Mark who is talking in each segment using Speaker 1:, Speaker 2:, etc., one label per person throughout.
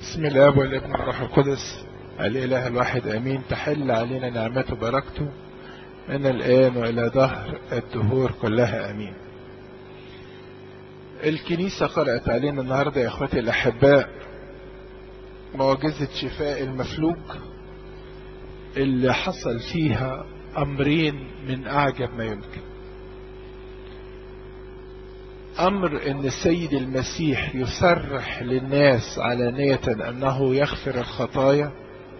Speaker 1: بسم الله والابن والروح القدس الإله الواحد أمين تحل علينا نعمته وبركته من الآن وإلى ظهر الدهور كلها أمين الكنيسة قرأت علينا النهاردة يا إخوتي الأحباء معجزة شفاء المفلوج اللي حصل فيها أمرين من أعجب ما يمكن أمر أن السيد المسيح يصرح للناس علانية أنه يغفر الخطايا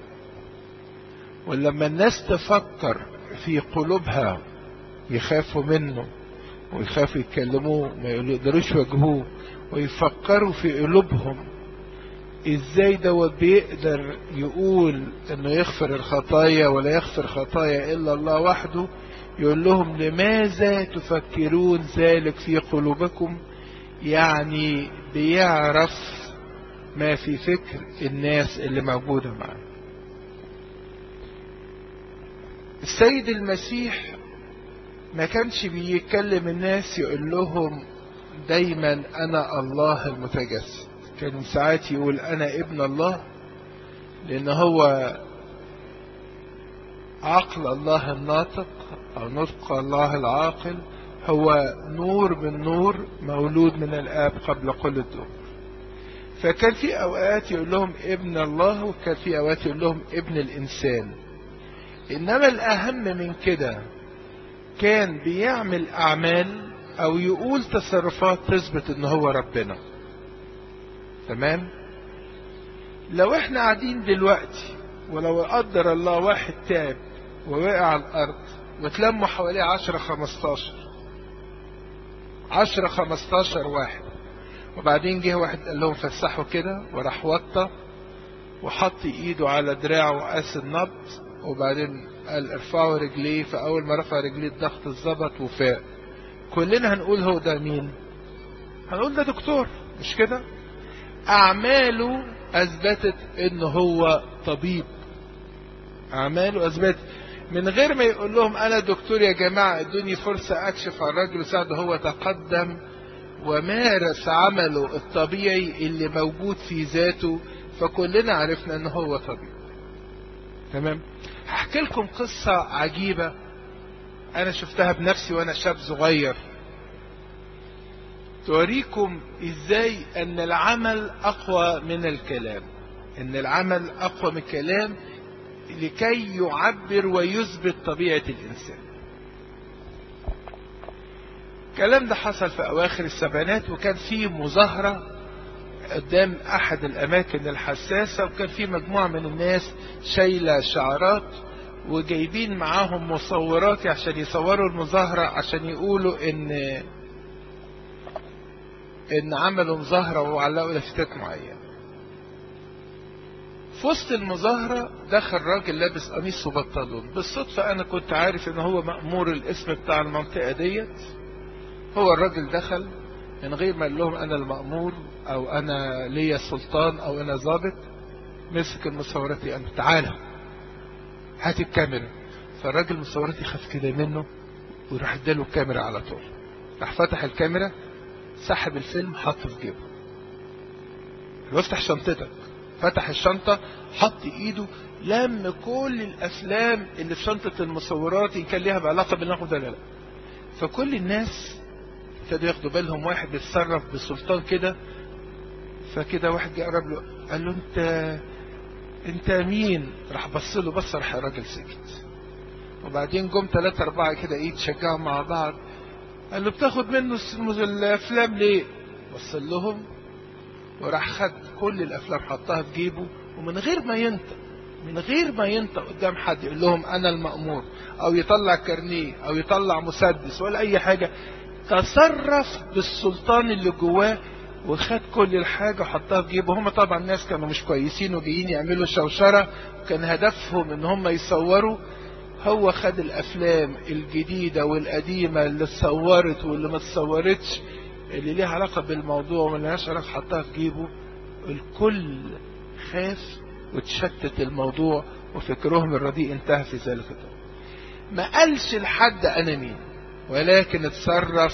Speaker 1: ولما الناس تفكر في قلوبها يخافوا منه ويخافوا يتكلموه ما يقدروش يواجهوه ويفكروا في قلوبهم ازاي دوت بيقدر يقول انه يغفر الخطايا ولا يغفر خطايا الا الله وحده يقول لهم لماذا تفكرون ذلك في قلوبكم يعني بيعرف ما في فكر الناس اللي موجودة معاه السيد المسيح ما كانش بيكلم الناس يقول لهم دايما انا الله المتجسد كان ساعات يقول انا ابن الله لان هو عقل الله الناطق او نطق الله العاقل هو نور من نور مولود من الاب قبل كل الدهور فكان في اوقات يقول لهم ابن الله وكان في اوقات يقول لهم ابن الانسان انما الاهم من كده كان بيعمل اعمال او يقول تصرفات تثبت ان هو ربنا تمام لو احنا قاعدين دلوقتي ولو قدر الله واحد تاب ووقع على الارض وتلموا حواليه عشرة خمستاشر عشرة خمستاشر واحد وبعدين جه واحد قال لهم فسحوا كده وراح وطى وحط ايده على دراعه وقاس النبض وبعدين قال ارفعوا رجليه فاول ما رفع رجليه الضغط اتظبط وفاق كلنا هنقول هو ده مين هنقول ده دكتور مش كده اعماله اثبتت ان هو طبيب اعماله اثبتت من غير ما يقول لهم انا دكتور يا جماعة ادوني فرصة اكشف على الراجل وساعده هو تقدم ومارس عمله الطبيعي اللي موجود في ذاته فكلنا عرفنا ان هو طبيب تمام هحكي لكم قصة عجيبة انا شفتها بنفسي وانا شاب صغير توريكم ازاي ان العمل اقوى من الكلام ان العمل اقوى من الكلام لكي يعبر ويثبت طبيعة الانسان الكلام ده حصل في اواخر السبعينات وكان في مظاهرة قدام احد الاماكن الحساسة وكان في مجموعة من الناس شايلة شعارات وجايبين معاهم مصورات عشان يصوروا المظاهرة عشان يقولوا ان ان عملوا مظاهرة وعلقوا لافتات معينة في وسط المظاهرة دخل راجل لابس قميص وبنطلون بالصدفة انا كنت عارف ان هو مأمور الاسم بتاع المنطقة ديت هو الراجل دخل من غير ما قال لهم انا المأمور او انا ليا سلطان او انا ظابط مسك المصورات قال تعالى هات الكاميرا فالراجل المصورات يخاف كده منه ويروح اداله الكاميرا على طول راح فتح الكاميرا سحب الفيلم حطه في جيبه وافتح شنطتك فتح الشنطة حط ايده لم كل الافلام اللي في شنطة المصورات ان كان ليها بعلاقة بالنقد ولا لا فكل الناس ابتدوا ياخدوا بالهم واحد بيتصرف بسلطان كده فكده واحد جه قرب له قال له انت انت مين راح بص له بص راح الراجل سكت وبعدين جم ثلاثة أربعة كده ايه تشجعوا مع بعض قال له بتاخد منه الافلام ليه بص لهم وراح خد كل الافلام حطها في جيبه ومن غير ما ينطق من غير ما ينطق قدام حد يقول لهم انا المأمور او يطلع كارنيه او يطلع مسدس ولا اي حاجة تصرف بالسلطان اللي جواه وخد كل الحاجة وحطها في جيبه هم طبعا الناس كانوا مش كويسين وجايين يعملوا شوشرة كان هدفهم ان هم يصوروا هو خد الافلام الجديدة والقديمة اللي اتصورت واللي ما اتصورتش اللي ليها علاقة بالموضوع وما لهاش علاقة حطها في جيبه الكل خاف وتشتت الموضوع وفكرهم الرديء انتهى في ذلك الوقت ما قالش لحد انا مين ولكن اتصرف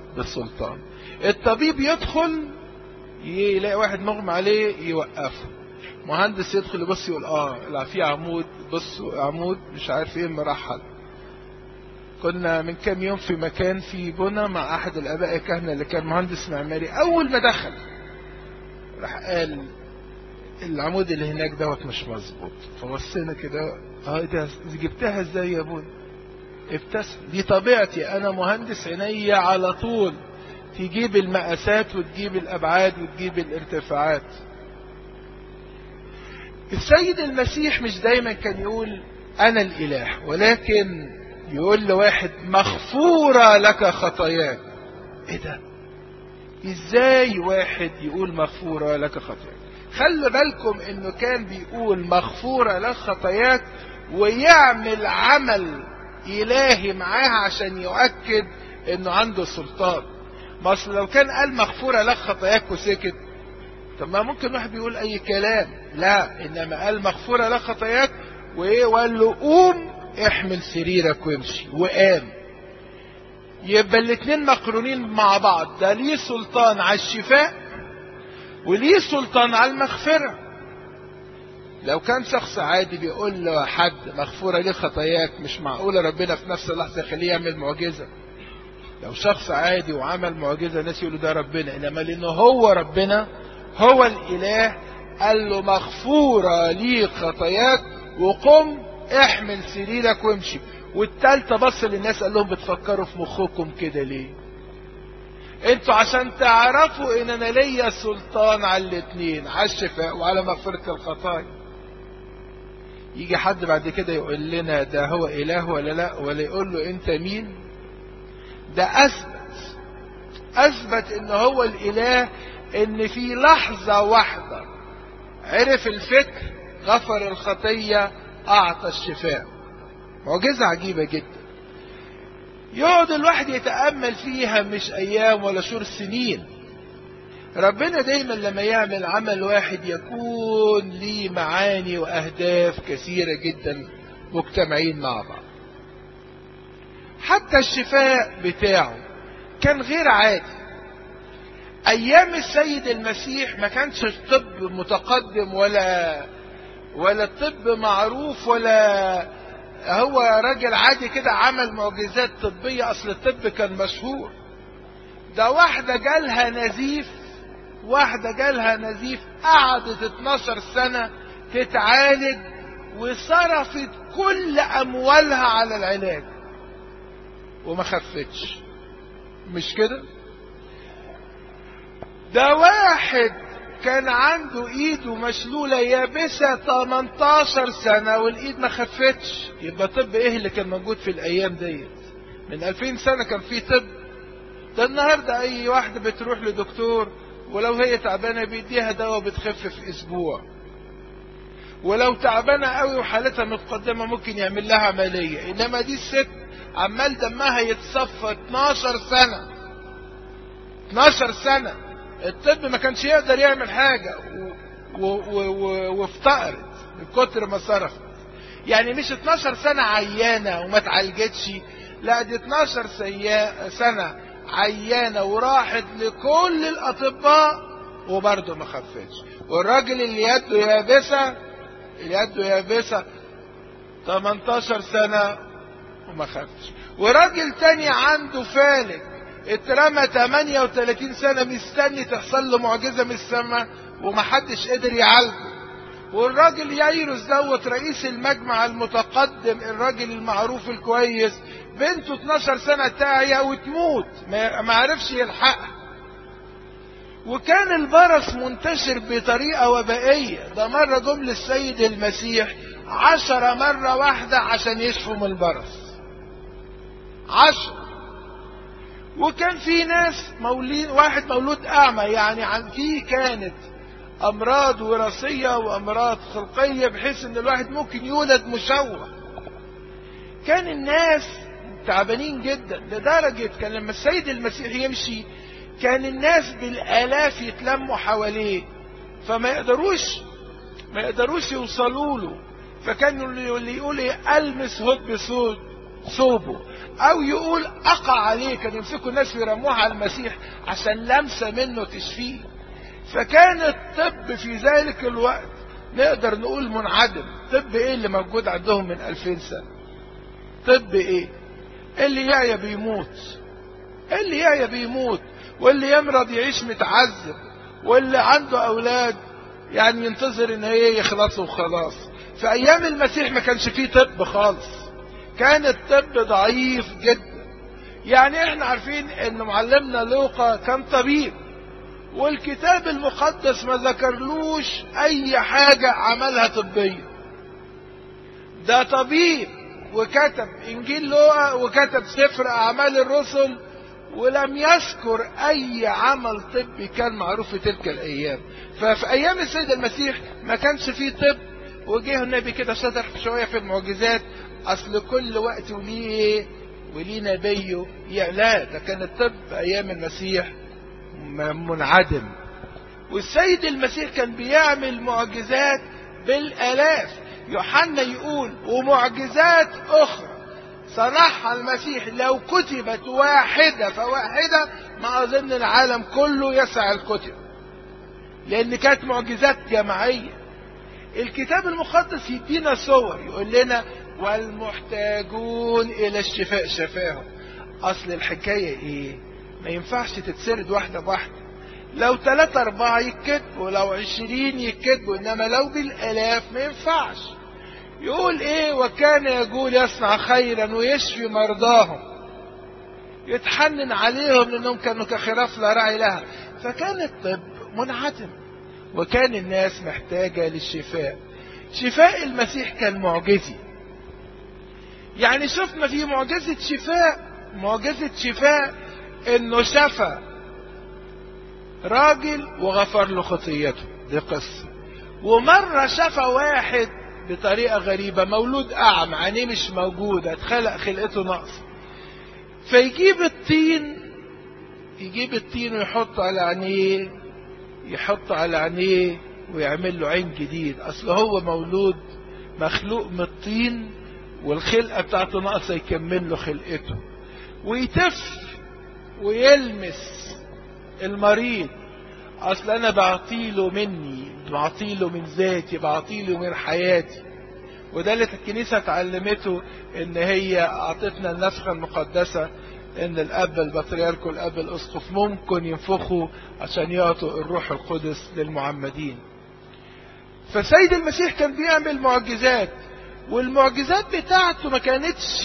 Speaker 1: بالسلطان الطبيب يدخل يلاقي واحد مغمى عليه يوقفه مهندس يدخل يبص يقول اه لا في عمود بصوا عمود مش عارف ايه مرحل كنا من كام يوم في مكان في بنا مع احد الاباء الكهنه اللي كان مهندس معماري اول ما دخل راح قال العمود اللي هناك دوت مش مظبوط فبصينا كده اه ده جبتها ازاي يا ابوي ابتسم دي طبيعتي انا مهندس عينيا على طول تجيب المقاسات وتجيب الابعاد وتجيب الارتفاعات السيد المسيح مش دايما كان يقول انا الاله ولكن يقول لواحد مغفورة لك خطاياك ايه ده ازاي واحد يقول مغفورة لك خطاياك خلي بالكم انه كان بيقول مغفورة لك خطاياك ويعمل عمل الهي معاها عشان يؤكد انه عنده سلطان ما اصل لو كان قال مغفورة لك خطاياك وسكت طب ما ممكن واحد بيقول اي كلام لا انما قال مغفورة لك خطاياك وايه وقال له قوم احمل سريرك وامشي وقام يبقى الاتنين مقرونين مع بعض ده ليه سلطان على الشفاء وليه سلطان على المغفرة لو كان شخص عادي بيقول له حد مغفورة ليه خطاياك مش معقولة ربنا في نفس اللحظة يخليه يعمل معجزة لو شخص عادي وعمل معجزة الناس يقولوا ده ربنا إنما لأنه هو ربنا هو الإله قال له مغفورة ليك خطاياك وقم احمل سريرك وامشي والتالتة بص للناس قال لهم بتفكروا في مخكم كده ليه انتوا عشان تعرفوا ان انا ليا سلطان على الاتنين على الشفاء وعلى مغفرة الخطايا يجي حد بعد كده يقول لنا ده هو اله ولا لا ولا يقول له انت مين ده اثبت اثبت ان هو الاله ان في لحظة واحدة عرف الفكر غفر الخطية اعطى الشفاء معجزة عجيبة جدا يقعد الواحد يتأمل فيها مش أيام ولا شهور سنين ربنا دايما لما يعمل عمل واحد يكون ليه معاني وأهداف كثيرة جدا مجتمعين مع بعض حتى الشفاء بتاعه كان غير عادي أيام السيد المسيح ما كانش الطب متقدم ولا ولا الطب معروف ولا هو راجل عادي كده عمل معجزات طبية أصل الطب كان مشهور ده واحدة جالها نزيف واحدة جالها نزيف قعدت 12 سنة تتعالج وصرفت كل أموالها على العلاج وما خفتش مش كده ده واحد كان عنده ايده مشلولة يابسة 18 سنة والايد ما خفتش يبقى طب ايه اللي كان موجود في الايام ديت من 2000 سنة كان في طب ده النهاردة اي واحدة بتروح لدكتور ولو هي تعبانة بيديها دواء بتخف في اسبوع ولو تعبانة قوي وحالتها متقدمة ممكن يعمل لها عملية انما دي الست عمال دمها يتصفى 12 سنة 12 سنة الطب ما كانش يقدر يعمل حاجة وافتقرت من كتر ما صرفت يعني مش 12 سنة عيانة وما اتعالجتش لا دي 12 سنة عيانة وراحت لكل الأطباء وبرضه ما خفتش والراجل اللي يده يابسة اللي يده يابسة 18 سنة وما خفتش وراجل تاني عنده فالج اترمى 38 سنة مستني تحصل له معجزة من السماء ومحدش قدر يعالجه والراجل يايروس دوت رئيس المجمع المتقدم الراجل المعروف الكويس بنته 12 سنة تعيا وتموت ما عرفش يلحقها وكان البرص منتشر بطريقة وبائية ده مرة جم للسيد المسيح عشرة مرة واحدة عشان يشفوا من البرص عشرة وكان في ناس مولين واحد مولود أعمى يعني عن في كانت أمراض وراثية وأمراض خلقية بحيث إن الواحد ممكن يولد مشوه كان الناس تعبانين جدا لدرجة كان لما السيد المسيح يمشي كان الناس بالآلاف يتلموا حواليه فما يقدروش ما يقدروش يوصلوا له فكانوا اللي يقول ايه المس هد بصوت صوبه او يقول اقع عليه كان يمسكوا الناس ويرموها على المسيح عشان لمسه منه تشفيه فكان الطب في ذلك الوقت نقدر نقول منعدم طب ايه اللي موجود عندهم من ألفين سنة طب ايه اللي يعيا بيموت اللي يعيا بيموت واللي يمرض يعيش متعذب واللي عنده اولاد يعني ينتظر ان هي يخلصوا وخلاص في ايام المسيح ما كانش فيه طب خالص كان الطب ضعيف جدا يعني احنا عارفين ان معلمنا لوقا كان طبيب والكتاب المقدس ما ذكرلوش اي حاجة عملها طبية ده طبيب وكتب انجيل لوقا وكتب سفر اعمال الرسل ولم يذكر اي عمل طبي كان معروف في تلك الايام ففي ايام السيد المسيح ما كانش فيه طب وجه النبي كده شطر شويه في المعجزات اصل كل وقت وليه وليه نبيه لا ده كان الطب ايام المسيح منعدم والسيد المسيح كان بيعمل معجزات بالالاف يوحنا يقول ومعجزات اخرى صنعها المسيح لو كتبت واحدة فواحدة ما أظن العالم كله يسع الكتب لأن كانت معجزات جماعية الكتاب المقدس يدينا صور يقول لنا والمحتاجون إلى الشفاء شفاهم أصل الحكاية إيه ما ينفعش تتسرد واحدة بواحدة لو ثلاثة أربعة يتكتبوا لو عشرين يتكتبوا إنما لو بالآلاف ما ينفعش يقول ايه وكان يقول يصنع خيرا ويشفي مرضاهم يتحنن عليهم لانهم كانوا كخراف لا راعي لها فكان الطب منعدم وكان الناس محتاجة للشفاء شفاء المسيح كان معجزي يعني شفنا في معجزة شفاء معجزة شفاء انه شفى راجل وغفر له خطيته دي قصة ومرة شفى واحد بطريقة غريبة مولود أعمى عينيه مش موجودة اتخلق خلقته ناقصة فيجيب الطين يجيب الطين ويحطه على عينيه يحطه على عينيه ويعمل له عين جديد أصل هو مولود مخلوق من الطين والخلقة بتاعته ناقصة يكمل له خلقته ويتف ويلمس المريض اصل انا بعطيله مني بعطيله من ذاتي بعطيله من حياتي وده اللي الكنيسه اتعلمته ان هي اعطتنا النفخه المقدسه ان الاب البطريرك والاب الاسقف ممكن ينفخوا عشان يعطوا الروح القدس للمعمدين فسيد المسيح كان بيعمل معجزات والمعجزات بتاعته ما كانتش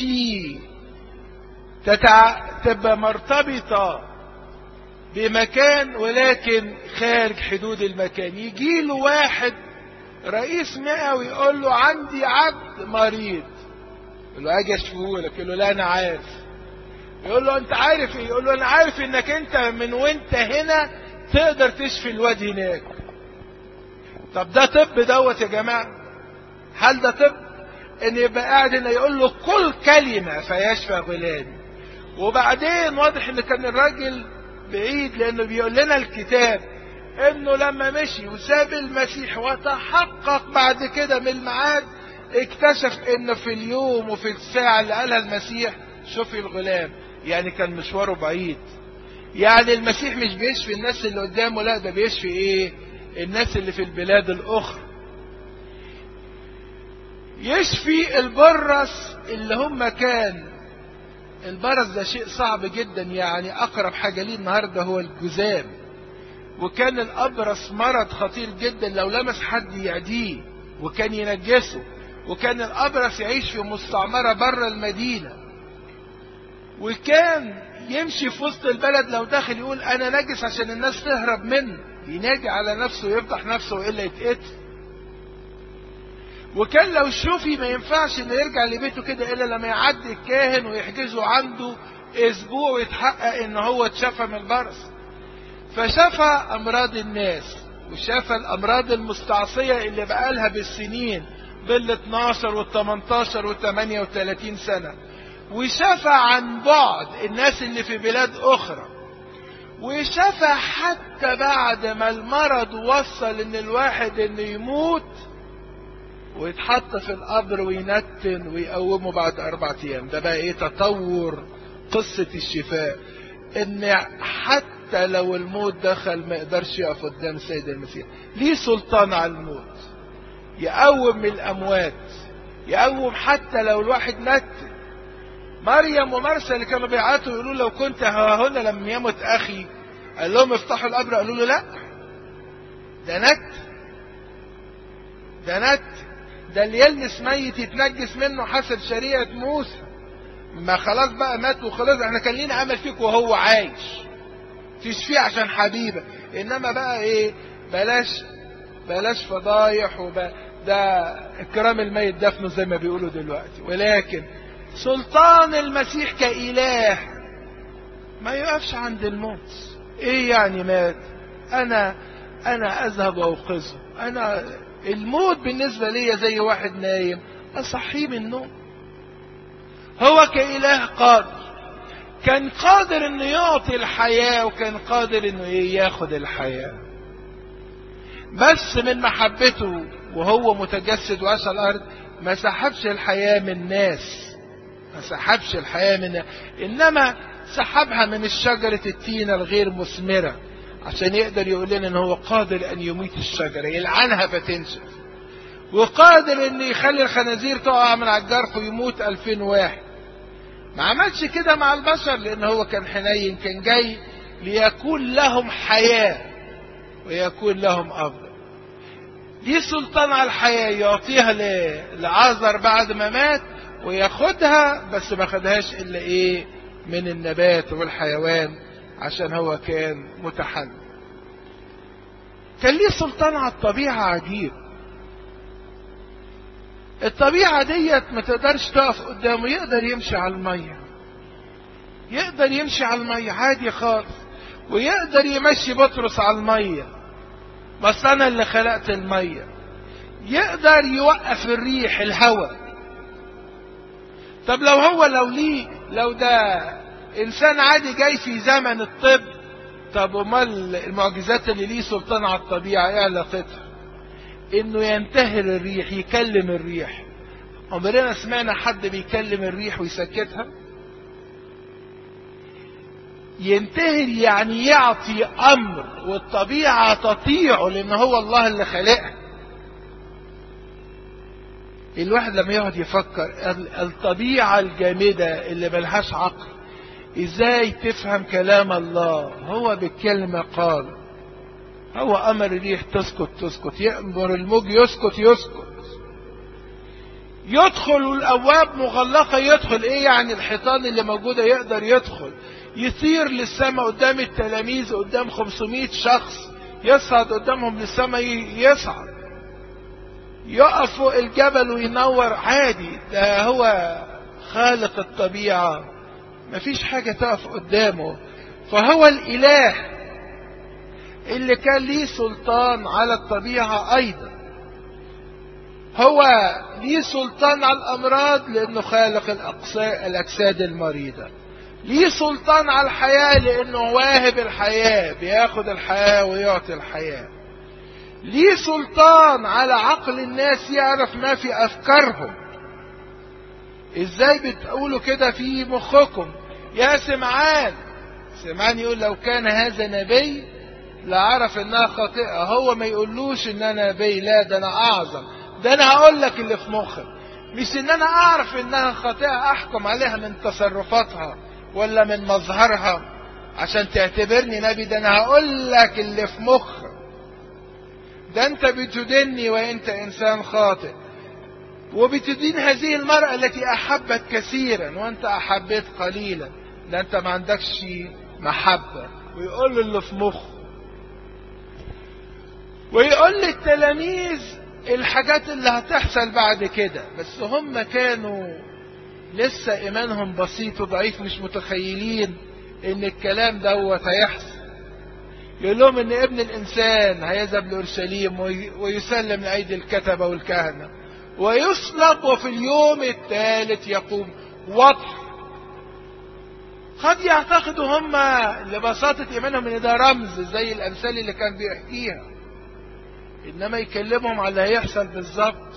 Speaker 1: تتع... تبقى مرتبطه بمكان ولكن خارج حدود المكان يجي له واحد رئيس مئوي يقول له عندي عبد مريض يقول له اجي اشفيه لك يقول له لا انا عارف يقول له انت عارف ايه يقول له انا عارف انك انت من وانت هنا تقدر تشفي الواد هناك طب ده طب دوت يا جماعه هل ده طب ان يبقى قاعد هنا يقول له كل كلمه فيشفى غلان وبعدين واضح ان كان الراجل بعيد لانه بيقول لنا الكتاب انه لما مشي وساب المسيح وتحقق بعد كده من الميعاد اكتشف انه في اليوم وفي الساعة اللي قالها المسيح شوفي الغلام يعني كان مشواره بعيد يعني المسيح مش بيشفي الناس اللي قدامه لا ده بيشفي ايه الناس اللي في البلاد الاخرى يشفي البرص اللي هم كان البرص ده شيء صعب جدا يعني اقرب حاجه ليه النهارده هو الجذام وكان الابرص مرض خطير جدا لو لمس حد يعديه وكان ينجسه وكان الابرص يعيش في مستعمره بره المدينه وكان يمشي في وسط البلد لو داخل يقول انا نجس عشان الناس تهرب منه ينادي على نفسه ويفضح نفسه والا يتقتل وكان لو شوفي ما ينفعش انه يرجع لبيته كده الا لما يعدي الكاهن ويحجزه عنده اسبوع ويتحقق ان هو اتشفى من البرص فشفى امراض الناس وشفى الامراض المستعصية اللي بقالها بالسنين بال 12 وال 18 وال 38 سنة وشفى عن بعد الناس اللي في بلاد اخرى وشفى حتى بعد ما المرض وصل ان الواحد انه يموت ويتحط في القبر وينتن ويقومه بعد أربعة أيام ده بقى إيه تطور قصة الشفاء إن حتى لو الموت دخل ما يقدرش يقف قدام السيد المسيح ليه سلطان على الموت يقوم من الأموات يقوم حتى لو الواحد مات مريم ومرسى اللي كانوا بيعاتوا يقولوا لو كنت ها هنا لم يمت أخي قال لهم افتحوا القبر قالوا له لا ده نت ده نت ده اللي يلمس ميت يتنجس منه حسب شريعة موسى ما خلاص بقى مات وخلاص احنا كان لينا امل فيك وهو عايش تشفيه عشان حبيبه انما بقى ايه بلاش بلاش فضايح وب... ده اكرام الميت دفنه زي ما بيقولوا دلوقتي ولكن سلطان المسيح كإله ما يقفش عند الموت ايه يعني مات انا انا اذهب واوقظه انا الموت بالنسبة لي زي واحد نايم اصحيه من النوم هو كإله قادر كان قادر انه يعطي الحياة وكان قادر انه ياخد الحياة بس من محبته وهو متجسد وعاش على الارض ما سحبش الحياة من ناس ما سحبش الحياة من انما سحبها من الشجرة التينة الغير مثمرة عشان يقدر يقول لنا ان هو قادر ان يميت الشجرة يلعنها فتنشف وقادر ان يخلي الخنازير تقع من على الجرح ويموت ألفين واحد ما عملش كده مع البشر لان هو كان حنين كان جاي ليكون لهم حياة ويكون لهم أفضل ليه سلطان على الحياة يعطيها لعازر بعد ما مات وياخدها بس ما خدهاش إلا إيه من النبات والحيوان عشان هو كان متحنن كان ليه سلطان على الطبيعة عجيب الطبيعة ديت ما تقدرش تقف قدامه يقدر يمشي على المية يقدر يمشي على المية عادي خالص ويقدر يمشي بطرس على المية بس أنا اللي خلقت المية يقدر يوقف الريح الهواء طب لو هو لو ليه لو ده إنسان عادي جاي في زمن الطب طب امال المعجزات اللي ليه سلطان على الطبيعة ايه علاقتها انه ينتهر الريح يكلم الريح عمرنا سمعنا حد بيكلم الريح ويسكتها ينتهر يعني يعطي امر والطبيعة تطيعه لان هو الله اللي خلقها الواحد لما يقعد يفكر الطبيعة الجامدة اللي ملهاش عقل ازاي تفهم كلام الله هو بالكلمة قال هو امر الريح تسكت تسكت يأمر الموج يسكت يسكت يدخل الابواب مغلقة يدخل ايه يعني الحيطان اللي موجودة يقدر يدخل يطير للسماء قدام التلاميذ قدام 500 شخص يصعد قدامهم للسماء يصعد يقف فوق الجبل وينور عادي ده هو خالق الطبيعة مفيش حاجة تقف قدامه فهو الإله اللي كان ليه سلطان على الطبيعة أيضا هو ليه سلطان على الأمراض لأنه خالق الأجساد المريضة ليه سلطان على الحياة لأنه واهب الحياة بياخد الحياة ويعطي الحياة ليه سلطان على عقل الناس يعرف ما في أفكارهم ازاي بتقولوا كده في مخكم يا سمعان سمعان يقول لو كان هذا نبي لعرف انها خاطئة هو ما يقولوش ان انا نبي لا ده انا اعظم ده انا هقول لك اللي في مخك مش ان انا اعرف انها خاطئة احكم عليها من تصرفاتها ولا من مظهرها عشان تعتبرني نبي ده انا هقول لك اللي في مخك ده انت بتدني وانت انسان خاطئ وبتدين هذه المرأة التي احبت كثيرا وانت احبت قليلا ده انت ما عندكش محبة ويقول له اللي في مخه ويقول للتلاميذ الحاجات اللي هتحصل بعد كده بس هم كانوا لسه ايمانهم بسيط وضعيف مش متخيلين ان الكلام دوت هيحصل يقول لهم ان ابن الانسان هيذهب لاورشليم ويسلم لايدي الكتبه والكهنه ويصلب وفي اليوم الثالث يقوم واضح قد يعتقدوا هم لبساطة إيمانهم إن ده رمز زي الأمثال اللي كان بيحكيها إنما يكلمهم على اللي هيحصل بالظبط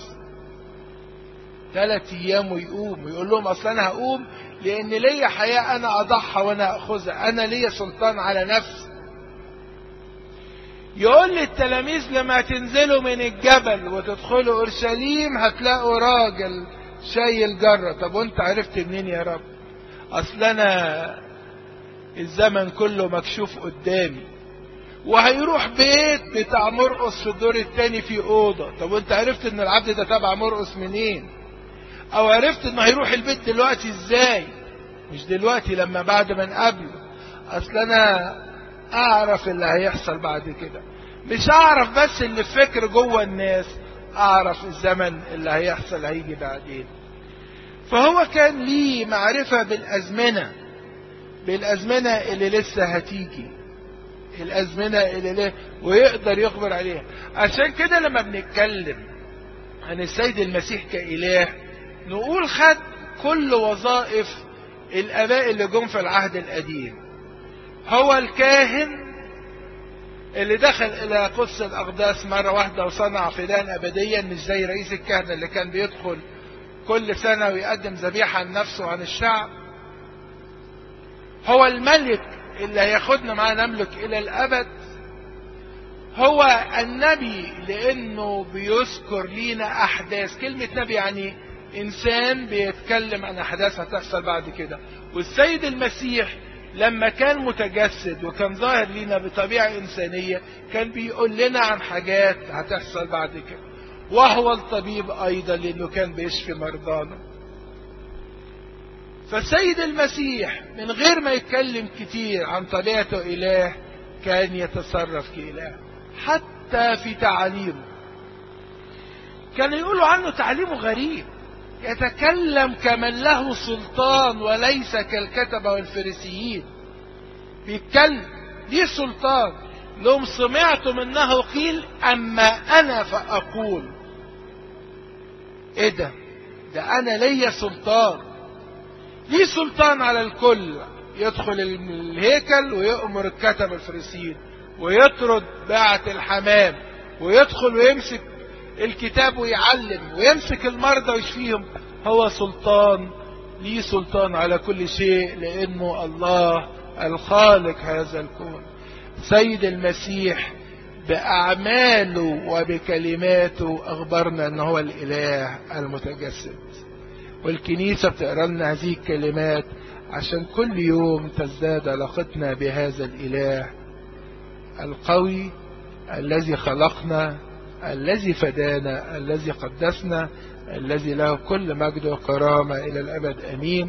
Speaker 1: ثلاث أيام ويقوم ويقول لهم أصل أنا هقوم لأن ليا حياة أنا أضحى وأنا أخذها أنا ليا سلطان على نفسي يقول للتلاميذ لما تنزلوا من الجبل وتدخلوا اورشليم هتلاقوا راجل شايل جرة طب وانت عرفت منين يا رب اصل انا الزمن كله مكشوف قدامي وهيروح بيت بتاع مرقص في الدور التاني في اوضه طب وانت عرفت ان العبد ده تبع مرقص منين او عرفت انه هيروح البيت دلوقتي ازاي مش دلوقتي لما بعد ما نقابله اصل انا اعرف اللي هيحصل بعد كده مش اعرف بس اللي فكر جوه الناس اعرف الزمن اللي هيحصل هيجي بعدين فهو كان ليه معرفة بالازمنة بالازمنة اللي لسه هتيجي الازمنة اللي له ويقدر يخبر عليها عشان كده لما بنتكلم عن السيد المسيح كإله نقول خد كل وظائف الاباء اللي جم في العهد القديم هو الكاهن اللي دخل الى قدس الاقداس مره واحده وصنع فدان ابديا مش زي رئيس الكهنه اللي كان بيدخل كل سنه ويقدم ذبيحه عن نفسه وعن الشعب هو الملك اللي هياخدنا معاه نملك الى الابد هو النبي لانه بيذكر لينا احداث كلمه نبي يعني انسان بيتكلم عن احداث هتحصل بعد كده والسيد المسيح لما كان متجسد وكان ظاهر لنا بطبيعة إنسانية كان بيقول لنا عن حاجات هتحصل بعد كده وهو الطبيب أيضا لأنه كان بيشفي مرضانا فالسيد المسيح من غير ما يتكلم كتير عن طبيعته إله كان يتصرف كإله حتى في تعاليمه كان يقولوا عنه تعليمه غريب يتكلم كمن له سلطان وليس كالكتبة والفريسيين بيتكلم ليه سلطان لهم سمعتم انه قيل اما انا فاقول ايه ده ده انا ليا سلطان ليه سلطان على الكل يدخل الهيكل ويأمر الكتب الفريسيين ويطرد باعة الحمام ويدخل ويمسك الكتاب ويعلم ويمسك المرضى ويشفيهم هو سلطان ليه سلطان على كل شيء لانه الله الخالق هذا الكون سيد المسيح باعماله وبكلماته اخبرنا ان هو الاله المتجسد والكنيسه بتقرا لنا هذه الكلمات عشان كل يوم تزداد علاقتنا بهذا الاله القوي الذي خلقنا الذي فدانا الذي قدسنا الذي له كل مجد وكرامة إلى الأبد أمين